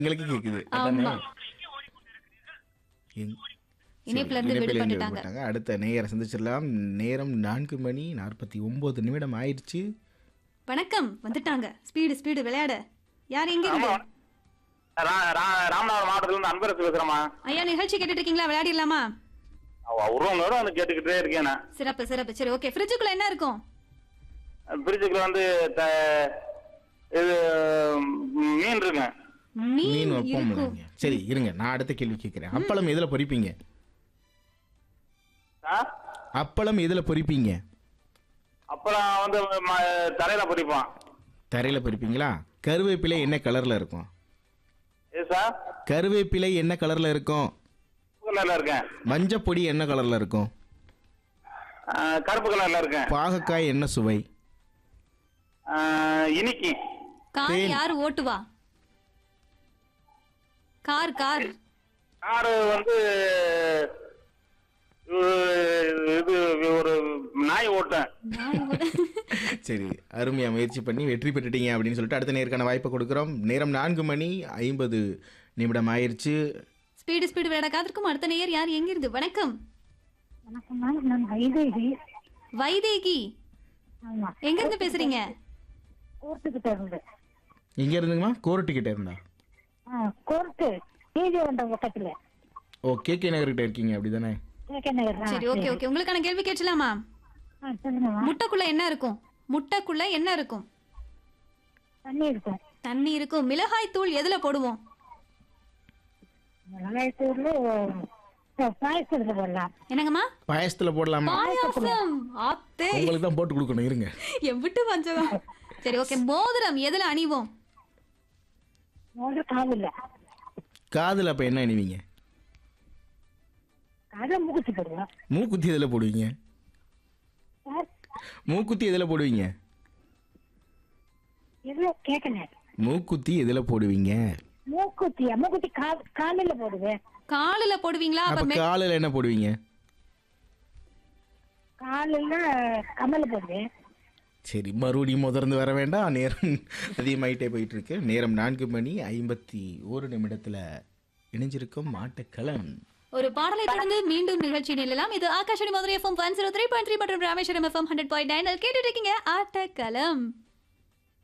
எங்களுக்கு கேக்குது ஆமா. எங்- இணைப்புல சரி, இருந்து இணைப்பில் இருந்து விடுபட்டுட்டாங்க. விடுபட்டாங்க. அடுத்த நேயரை சந்திச்சிடலாம் நேரம் நான்கு மணி நாற்பத்தி ஒன்பது நிமிடம் ஆயிடுச்சு வணக்கம் வந்துட்டாங்க ஸ்பீடு ஸ்பீடு விளையாட யார் எங்க இருந்து ரா- ரா- ராமநாதபுரம் மாவட்டத்துல இருந்து அன்பரசு பேசுறேமா ஐயா நிகழ்ச்சி கேட்டுட்டு இருக்கீங்களா விளையாடிடலாமா உருவங்களோட வந்து கேட்டுக்கிட்டே இருக்கேன் நான் சிறப்பு சிறப்பு சரி ஓகே ஃப்ரிட்ஜுக்குள்ள என்ன இருக்கும் பிரிட்ஜுக்குள்ள வந்து த- இது ம், மீன் இருக்குங்க மீன் மீன் வைப்போம் இருக்கும் இல்லைங்க. சரி இருங்க நான் அடுத்த கேள்வி கேட்கிறேன் அப்பளம் எதுல பொரிப்பீங்க ஆ? அப்பளம் எதுல பொரிப்பீங்க அப்புறம் வந்து ம- தலையில பிடிப்போம் தரையில பொரிப்பீங்களா கருவேப்பிலை என்ன கலர்ல இருக்கும் ஏ சார் கருவேப்பிலை என்ன கலர்ல இருக்கும் கலர்ல இருக்கேன் மஞ்சப்பொடி என்ன கலர்ல இருக்கும் ஆ, கருப்பு கலர்ல இருக்கேன் பாகக்காய் என்ன சுவை ஆ, இனிக்கி கார் தேன். யார் ஓட்டுவா கார் கார் காரு வந்து இது இது ஒரு நாய் ஓட்டேன் நாய் ஓட- சரி அருமையா முயற்சி பண்ணி வெற்றி பெற்றுட்டீங்க அப்படின்னு சொல்லிட்டு அடுத்த நேருக்கான வாய்ப்பை கொடுக்குறோம் நேரம் நான்கு மணி ஐம்பது நிமிடம் ஆயிருச்சு ஸ்பீடு ஸ்பீடு விளையாட காத்திருக்கும் அடுத்த நேயர் யார் எங்க இருந்து வணக்கம் வணக்கம் மேம் நான் வைதேகி வைதேகி ஆமா எங்க இருந்து பேசுறீங்க கோர்ட்டுக்கிட்ட இருந்து இங்க இருந்துங்கம்மா கோர்ட்டு கிட்ட இருந்தா ஆ கோர்ட்டு டிஜி வந்த பக்கத்துல ஓ கே கே நகர்கிட்ட இருக்கீங்க அப்படிதானே கேகே நகர் ஆ, சரி ஓகே ஓகே உங்களுக்கான கேள்வி கேட்கலாமா ஆ சொல்லுங்கம்மா முட்டைக்குள்ள என்ன இருக்கும் முட்டைக்குள்ள என்ன இருக்கும் தண்ணி இருக்கும் தண்ணி இருக்கும் மிளகாய் தூள் எதுல போடுவோம் மிளகாய்த்தூர்ல பாயசத்துல போடலாம் என்னங்கம்மா பாயசத்துல போடலாமா பாயாசம் ஆத்தே உங்களுக்கு தான் போட்டு கொடுக்கணும் இருங்க எம்பிட்டு பஞ்சகம் சரி ஓகே மோதிரம் எதுல அணிவோம் மோதிரம் காதில்ல காதுல அப்ப என்ன அணிவீங்க காதில மூக்குத்தி போடுவோம் மூக்குத்தி எதுல போடுவீங்க சார் மூக்குத்தி எதுல போடுவீங்க இது கேட்கணும் மூக்குத்தி எதுல போடுவீங்க மூக்குத்தியா மூக்குத்தி கா- காலில போடுவேன் காலுல போடுவீங்களா அப்ப அப்ப மெ- காலில் என்ன போடுவீங்க காலில் கமல போடுவேன் சரி மறுபடியும் முதர்ந்து வர வேண்டாம் நேரம் அதிகமாயிட்டே போயிட்டு இருக்கு நேரம் நான்கு மணி ஐம்பத்தி ஒரு நிமிடத்துல இணைஞ்சிருக்கும் மாட்டுக்களம் ஒரு பாடலை தொடர்ந்து மீண்டும் நிகழ்ச்சி நிலையலாம் இது Akashvani Madurai FM one zero three point three மற்றும் Rameswaram FM hundred point nine கேட்டுட்டு இருக்கீங்க ஆட்டக்கலம்